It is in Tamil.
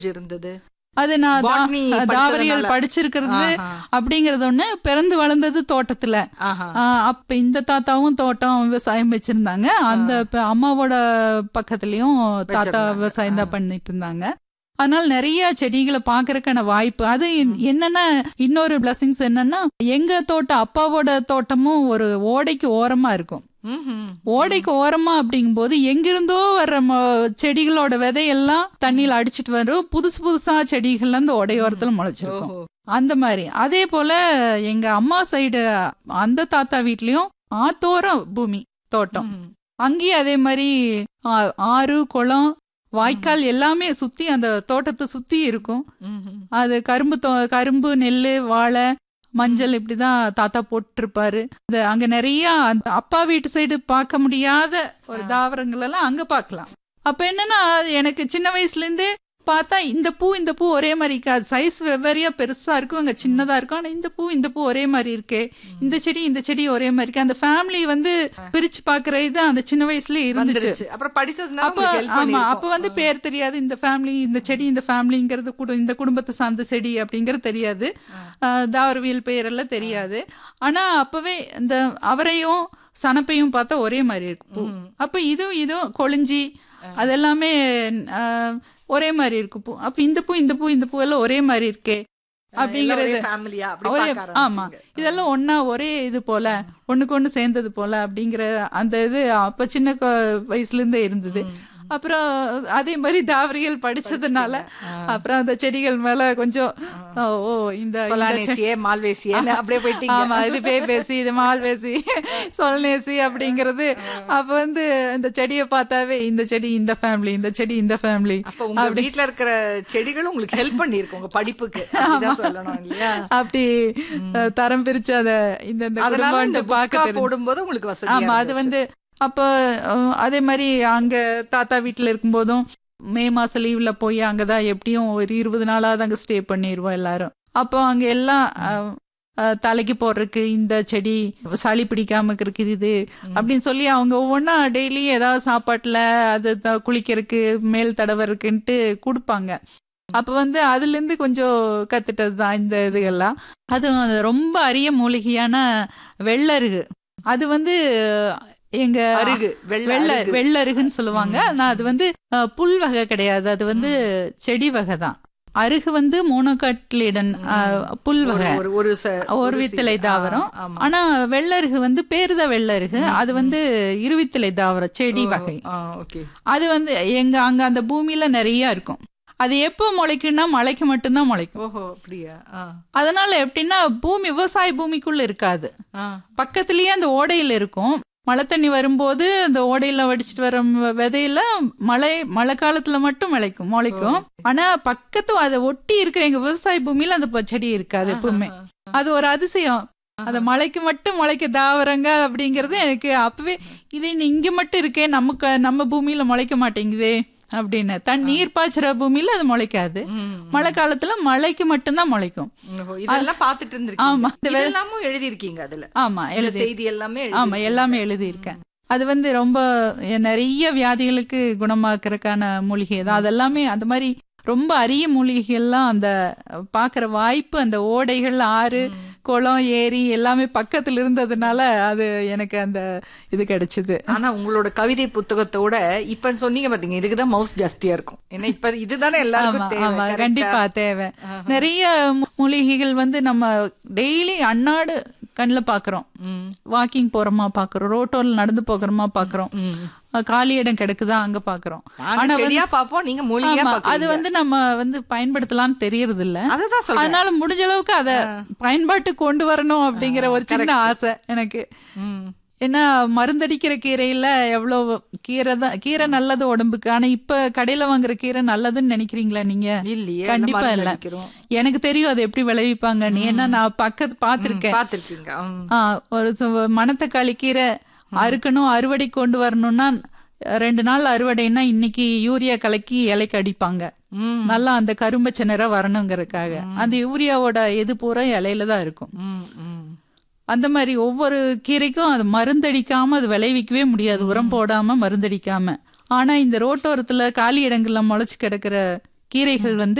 இருந்தது அது நான் தா- Botany தாவரியல் படிச்சதுனால. படிச்சிருக்கிறது ஆஹா. அப்படிங்கறது ஒண்ணு பிறந்து வளர்ந்தது தோட்டத்துல ஆஹா. ஆ, அப்ப இந்த தாத்தாவும் தோட்டம் விவசாயம் வச்சிருந்தாங்க அந்த இப்ப அம்மாவோட பக்கத்துலயும் தாத்தா வச்சிருந்தாங்க. விவசாயம் ஆ. தான் பண்ணிட்டு இருந்தாங்க அதனால நிறைய செடிகளை பாக்குறதுக்கான வாய்ப்பு அது என்- என்னன்னா இன்னொரு பிளஸிங்ஸ் என்னன்னா எங்க தோட்டம் அப்பாவோட தோட்டமும் ஒரு ஓடைக்கு ஓரமா இருக்கும் ம்ஹும். ஓடைக்கு ஓரமா அப்படிங்கும்போது எங்கிருந்தோ வர்ற ம- செடிகளோட விதையெல்லாம் தண்ணியில அடிச்சிட்டு வரும் புதுசு புதுசா செடிகள் அந்த ஓடையோரத்துல முளைச்சிருக்கும் ஓஹோ. அந்த மாதிரி அதே போல எங்க அம்மா சைடு அந்த தாத்தா வீட்லயும் ஆத்தோரம் பூமி தோட்டம் ம். அங்கேயும் அதே மாதிரி ஆ- ஆறு குளம் வாய்க்கால் எல்லாமே சுத்தி அந்த தோட்டத்தை சுத்தி இருக்கும் ம்ஹும். அது கரும்பு தோ- கரும்பு நெல்லு வாழை மஞ்சள் இப்படிதான் தாத்தா போட்டிருப்பாரு அது அங்க நிறைய அந்த அப்பா வீட்டு சைடு பார்க்க முடியாத ஒரு தாவரங்கள் எல்லாம் அங்க பார்க்கலாம் அப்ப என்னன்னா அது எனக்கு சின்ன வயசுல இருந்தே பார்த்தா இந்த பூ இந்த பூ ஒரே மாதிரி இருக்காது சைஸ் வெவ்வேறையா பெருசா இருக்கும் அங்க சின்னதா இருக்கும் ஆனா இந்த பூ இந்த பூ ஒரே மாதிரி இருக்கே இந்த செடி இந்த செடி ஒரே மாதிரி இருக்கு அந்த ஃபேமிலி வந்து பிரிச்சு பாக்குற இது அந்த சின்ன வயசுல இருந்துச்சு வந்துருச்சு அப்புறம் படிச்சதுனால அப்ப உங்களுக்கு help ஆமா பண்ணிருக்கும். அப்ப வந்து பேர் தெரியாது இந்த ஃபேமிலி இந்த செடி இந்த ஃபேமிலிங்கிறது கூட இந்த குடும்பத்தை சார்ந்த செடி அப்படிங்கிறது தெரியாது ஆஹ் தாவரவியல் பெயர் எல்லாம் தெரியாது ஆனா அப்பவே இந்த அவரையும் சனப்பையும் பார்த்தா ஒரே மாதிரி இருக்கு பூ அப்ப இதுவும் இதுவும் கொழிஞ்சி அதெல்லாமே ஆஹ், ஒரே மாதிரி இருக்கு பூ அப்ப இந்த பூ இந்த பூ இந்த பூ எல்லாம் ஒரே மாதிரி இருக்கே எல்லாம் அப்படிங்கிறது ஒரே family-ஆ அப்படி ஒரே பார்க்க ஆமா ஆரம்பிச்சீங்க. இதெல்லாம் ஒண்ணா ஒரே இது போல ஒண்ணுக்கு ஒண்ணு சேர்ந்தது போல அப்படிங்கிற அந்த இது அப்ப சின்ன கொ- வயசுல இருந்தே இருந்தது அப்புறம் அதே மாதிரி தாவரியல் படிச்சதுனால அப்புறம் அந்த செடிகள் மேல கொஞ்சம் ஓ ஓ, இந்த இந்த செ- சொலானேசியே மால்வேசியே அப்படியே போயிட்டீங்க ஆமா இது பே பேசி இது மால் பேசி சொல்நேசி அப்படிங்கிறது அப்ப வந்து இந்த செடியை பார்த்தாவே இந்த செடி இந்த ஃபேமிலி இந்த செடி இந்த ஃபேமிலி அப்ப உங்க வீட்ல இருக்கிற செடிகளும் உங்களுக்கு ஹெல்ப் பண்ணிருக்கு உங்க படிப்புக்கு அப்படிதான் சொல்லணும் இல்லையா அப்படி அஹ், தரம் பிரிச்சு அத இந்த இந்த அதனால இந்த குடும்பம்னு பார்க்க புக்கா தெரிஞ்சு போடும்போது உங்களுக்கு வசதி ஆமா அது வந்து அப்போ அஹ், அதே மாதிரி அங்க தாத்தா வீட்டுல இருக்கும்போதும் மே மாசம் லீவ்ல போய் அங்கதான் எப்படியும் ஒரு இருபது நாளாவது அங்க ஸ்டே பண்ணிடுவோம் எல்லாரும் அப்போ அங்க எல்லாம் அஹ், அஹ், தலைக்கு போடுறதுக்கு இந்த செடி சளி பிடிக்காம இருக்குது இது அப்படின்னு சொல்லி அவங்க ஒவ்வொன்றா டெய்லி ஏதாவது சாப்பாட்டுல அது த- குளிக்கிறதுக்கு மேல் தடவறதுக்குன்ட்டு கொடுப்பாங்க அப்ப வந்து அதுல இருந்து கொஞ்சம் கத்துட்டது தான் இந்த இதுகள்லாம் அதுவும் அது ரொம்ப அரிய மூலிகையான வெள்ளருகு அது வந்து எங்க அருகு வெள்ளை வெள்ள அருகு. வெள்ளருகுன்னு சொல்லுவாங்க ஆனா அது வந்து அஹ், புல் வகை கிடையாது அது வந்து செடி வகை தான் அருகு வந்து மோனோகாட்லிடன் புல் ஒரு வகை ஒரு ஒரு ச- ஒரு சி- வித்தலை ஆ, தாவரம் ஆமா. ஆனா வெள்ளருகு வந்து பேருத வெள்ளருகு அது வந்து இருவித்தலை தாவரம் செடி வகை ஆ, ஓகே அது வந்து எங்க அங்க அந்த பூமியில நிறைய இருக்கும் அது எப்போ முளைக்குன்னா மழைக்கு மட்டும்தான் முளைக்கும் ஓஹோ அப்படியா ஆ, அதனால எப்படின்னா பூமி விவசாய பூமிக்குள்ள இருக்காது ஆ. பக்கத்துலயே அந்த ஓடையில இருக்கும் மழை தண்ணி வரும்போது அந்த ஓடையில வடிச்சிட்டு வர ம- விதையில மழை மழை காலத்துல மட்டும் முளைக்கும் முளைக்கும் ஆனா பக்கத்து அதை ஒட்டி இருக்கிற எங்க விவசாய பூமியில அந்த ப- செடி இருக்காது எப்பவுமே அது ஒரு அதிசயம் அந்த மலைக்கு மட்டும் முளைக்க தாவரங்க அப்படிங்கறது எனக்கு அப்பவே இது இன்னும் இங்க மட்டும் இருக்கே நமக்கு நம்ம பூமியில முளைக்க மாட்டேங்குதே அப்படின்னு தன் நீர் பாய்ச்சுற பூமியில அது முளைக்காது ம். மழை காலத்துல மழைக்கு மட்டும்தான் முளைக்கும் ஓஹோ, இதெல்லாம் பாத்துட்டு ஆமா. இருந்திருக்கீங்க இந்த வே- இதெல்லாமும் எழுதி இருக்கீங்க அதுல ஆமா இந்த எழுதி செய்தி எல்லாமே ஆமா எழுதி எல்லாமே எழுதியிருக்கேன் அது வந்து ரொம்ப நிறைய வியாதிகளுக்கு குணமாக்குறதுக்கான மூலிகை தான் அதெல்லாமே அந்த மாதிரி ரொம்ப அரிய மூலிகைகள்லாம் அந்த பார்க்குற வாய்ப்பு அந்த ஓடைகள் ஆறு குளம் ஏரி எல்லாமே பக்கத்துல இருந்ததுனால அது எனக்கு அந்த இது கிடைச்சது ஆனா உங்களோட கவிதை புத்தகத்தோட இப்ப சொன்னீங்க பாத்தீங்க இதுக்குதான் மவுஸ் ஜாஸ்தியா இருக்கும் ஏன்னா இப்ப இதுதானே ஆமா எல்லாருக்கும் தேவை ஆமா correct-ஆ? கண்டிப்பா தேவை நிறைய மூ- மூலிகைகள் வந்து நம்ம டெய்லி அன்னாடு கண்ணில் பாக்குறோம் ம், வாக்கிங் போறோமா பாக்குறோம் ரோட்டோல நடந்து போகிறோமா பாக்குறோம் ம். அஹ் காலி இடம் கிடக்குதா அங்க பாக்குறோம் நாங்க செடியா பாப்போம் நீங்க மூலிகையா ஆமா, பாப்பீங்க அது வந்து நம்ம வந்து பயன்படுத்தலாம்னு தெரியறது இல்ல அததான் சொல்றேன் அதனால முடிஞ்ச அளவுக்கு அத பயன்பாட்டு கொண்டு வரணும் அப்படிங்கிற ஒரு சின்ன ஆசை எனக்கு ம். ஏன்னா மருந்தடிக்கிற கீரையில எவ்வளவு கீரை தான் கீரை நல்லது உடம்புக்கு ஆனா இப்ப கடையில வாங்குற கீரை நல்லதுன்னு நினைக்கிறீங்களா நீங்க இல்லையே கண்டிப்பா அந்த இல்ல மருந்து அடிக்கிறோம். எனக்கு தெரியும் அது எப்படி விளைவிப்பாங்க நீ ஏன்னா நான் பக்கத்து பாத்திருக்கேன் பாத்திருக்கீங்க ம். ஆ, ஒரு சு- மணத்தக்காளி கீரை அறுக்கணும் அறுவடை கொண்டு வரணும்னா ரெண்டு நாள் அறுவடைன்னா இன்னைக்கு யூரியா கலக்கி இலைக்கு அடிப்பாங்க ம். நல்லா அந்த கரும்பச்சை நிறம் வரணுங்கிறதுக்காக அந்த யூரியாவோட இது பூரா இலையில தான் இருக்கும் ம், ம். அந்த மாதிரி ஒவ்வொரு கீரைக்கும் அது மருந்தடிக்காம அது விளைவிக்கவே முடியாது உரம் போடாம மருந்தடிக்காம ஆனா இந்த ரோட்டோரத்துல காலி இடங்கள்ல முளைச்சு கிடக்கிற கீரைகள் வந்து